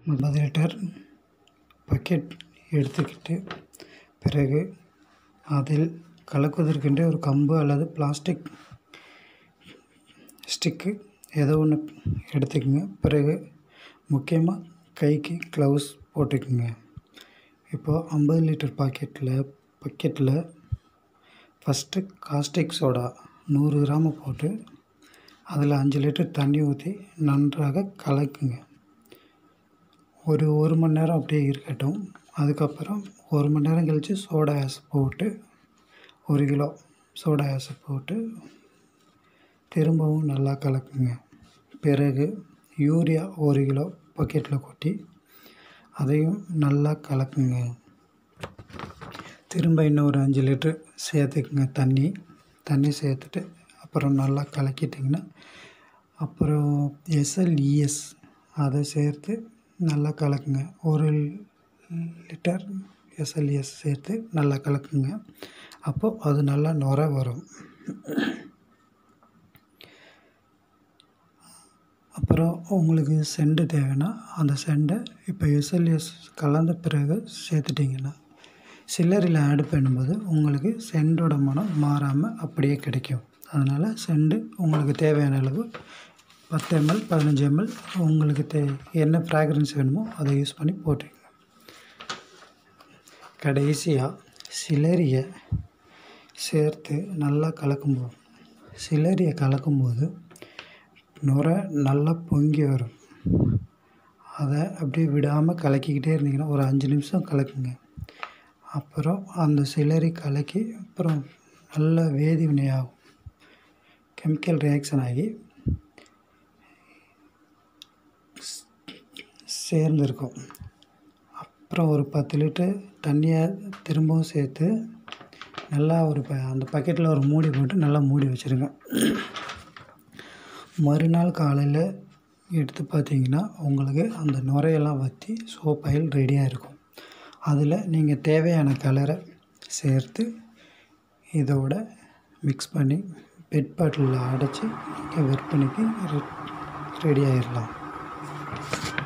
ஐம்பது litre bucket எடுத்துக்கிட்டு பிறகு அதில் கலக்குவதற்கென்றே ஒரு கம்பு அல்லது பிளாஸ்டிக் ஸ்டிக்கு ஏதோ ஒன்று எடுத்துக்கங்க பிறகு முக்கியமாக கைக்கு க்ளவுஸ் போட்டுக்கங்க இப்போது ஐம்பது லிட்டர் பாக்கெட்டில் பக்கெட்டில் ஃபஸ்ட்டு காஸ்டிக் சோடா நூறு கிராமு போட்டு அதில் அஞ்சு லிட்டர் தண்ணி ஊற்றி நன்றாக கலக்குங்க ஒரு ஒரு மணி நேரம் அப்படியே இருக்கட்டும் அதுக்கப்புறம் ஒரு மணி நேரம் கழித்து சோடா ஆஸ் போட்டு ஒரு கிலோ சோடா ஆஸ் போட்டு திரும்பவும் நல்லா கலக்குங்க பிறகு யூரியா ஒரு கிலோ பக்கெட்டில் கொட்டி அதையும் நல்லா கலக்குங்க திரும்ப இன்னும் ஒரு அஞ்சு லிட்ரு சேர்த்துக்குங்க தண்ணி தண்ணி சேர்த்துட்டு அப்புறம் நல்லா கலக்கிட்டிங்கன்னா அப்புறம் எஸ்எல்இஎஸ் அதை சேர்த்து நல்லா கலக்குங்க ஒரு லிட்டர் எஸ்எல்இஎஸ் சேர்த்து நல்லா கலக்குங்க அப்போது அது நல்லா நுர வரும் அப்புறம் உங்களுக்கு செண்டு தேவைன்னா அந்த செண்டை இப்போ எஸ்எல்எஸ் கலந்த பிறகு சேர்த்துட்டிங்கன்னா சில்லறையில் ஆட் பண்ணும்போது உங்களுக்கு செண்டோட மனம் மாறாமல் அப்படியே கிடைக்கும் அதனால் செண்டு உங்களுக்கு தேவையான அளவு பத்து எம்எல் பதினஞ்சு எம்எல் உங்களுக்கு தே என்ன ஃப்ராக்ரன்ஸ் வேணுமோ அதை யூஸ் பண்ணி போட்டுக்கங்க கடைசியாக சிலரியை சேர்த்து நல்லா கலக்கும்போது சிலரியை கலக்கும்போது நுரை நல்லா பொங்கி வரும் அதை அப்படியே விடாமல் கலக்கிக்கிட்டே இருந்தீங்கன்னா ஒரு அஞ்சு நிமிஷம் கலக்குங்க அப்புறம் அந்த சிலரி கலக்கி அப்புறம் நல்லா வேதி வினையாகும் கெமிக்கல் ரியாக்ஷன் ஆகி சேர்ந்துருக்கும் அப்புறம் ஒரு பத்து லிட்டர் தண்ணியை திரும்பவும் சேர்த்து நல்லா ஒரு ப அந்த பக்கெட்டில் ஒரு மூடி போட்டு நல்லா மூடி வச்சுருங்க மறுநாள் காலையில் எடுத்து பார்த்தீங்கன்னா உங்களுக்கு அந்த நுரையெல்லாம் வற்றி சோப் ஆயில் ரெடியாக இருக்கும் அதில் நீங்கள் தேவையான கலரை சேர்த்து இதோட மிக்ஸ் பண்ணி பெட் பாட்டிலில் அடைச்சி நீங்கள் விற்பனைக்கு ரெடி ஆயிடலாம்